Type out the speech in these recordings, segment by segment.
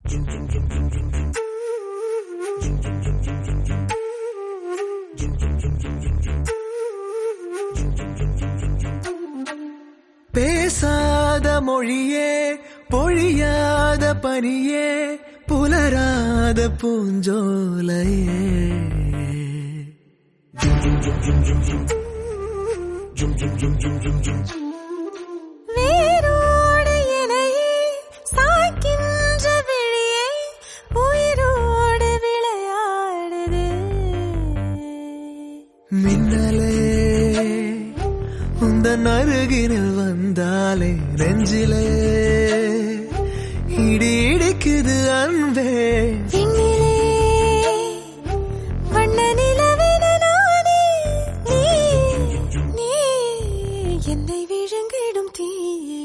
பேசாத மொழியே பொழியாத பனியே புலராத பூஞ்சோலையே வேரோடு இணையே சாய்க்கின்ற விழியே உயிரோடு விளையாடுது மின்னலே உந்தன் அருகினில் வந்தாலே நெஞ்சிலே இடி இடிக்குது அன்பே விண்ணிலே வண்ண நிலவென நானே நீ நீ என்னை விழுங்கிடும் தீயே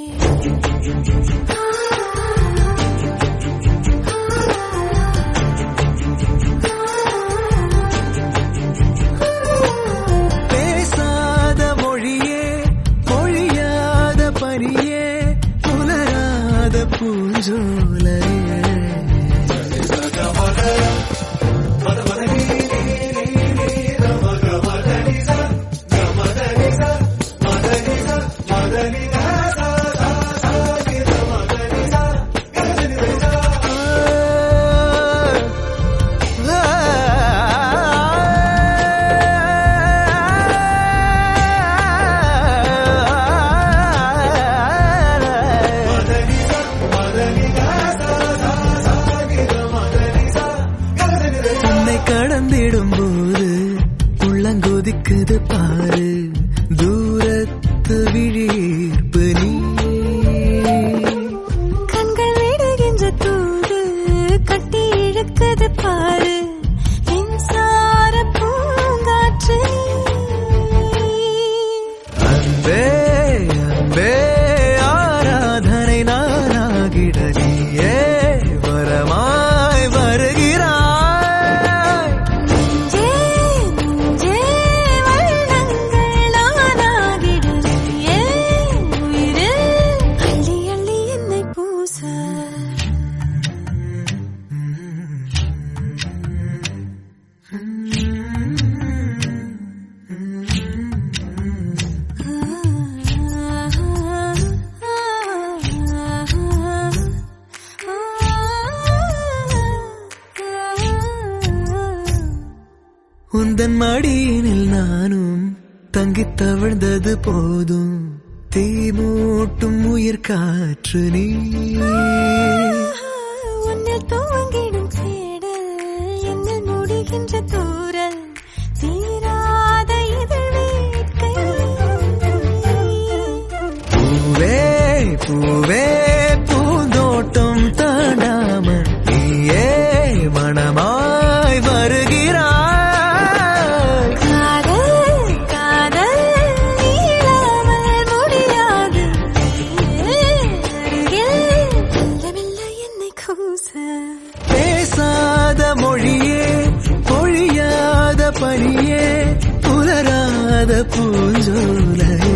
பேசாத மொழியே பொழியாத பனியே புலராத பூஞ்சோலையே உன்னை கடந்திடும் போது உள்ளங்கொதிக்குது பாரு தூரத்து விழிப்பு நீ கண்கள் விடுகின்ற தூது கட்டி இழுக்குது பாரு மின்சார பூங்காற்று அன்பே அன்பே ஆராதனை நானாகிட நீயே வரமாய் வருகிறாய் நெஞ்சே, நெஞ்சே, வண்ணங்கள் நானாகிடுறியே உயிரில் அள்ளி அள்ளி என்னை பூச உந்தன் மடியினில் நானும் தங்கித் தவிழ்ந்தது போதும் தீ மூட்டும் உயிர் காற்று நீ உன்னில் துவங்கிடும் தேடல் என்னில் முடிகின்ற தூரல் தீராத இதழ் வேட்கை பூவே பூவே பூந்தோட்டம் தாண்டாமல் நீயே மனமாய் வருகிறாய் காதல் காதல் நீளாமல் முடியாது அருகில் மெல்ல மெல்ல என்னை கூச பேசாத மொழியே பொழியாத பனியே புலராத பூஞ்சோலையே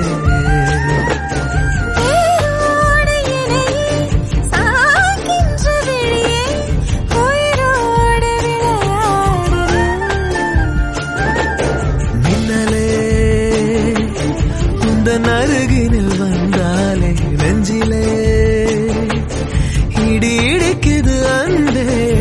வேரோடு இணையே சாய்க்கின்ற விழியே உயிரோடு விளையாடுது மின்னலே உந்தன் அருகினில் வந்தாலே நெஞ்சிலே இடி இடிக்குது அன்பே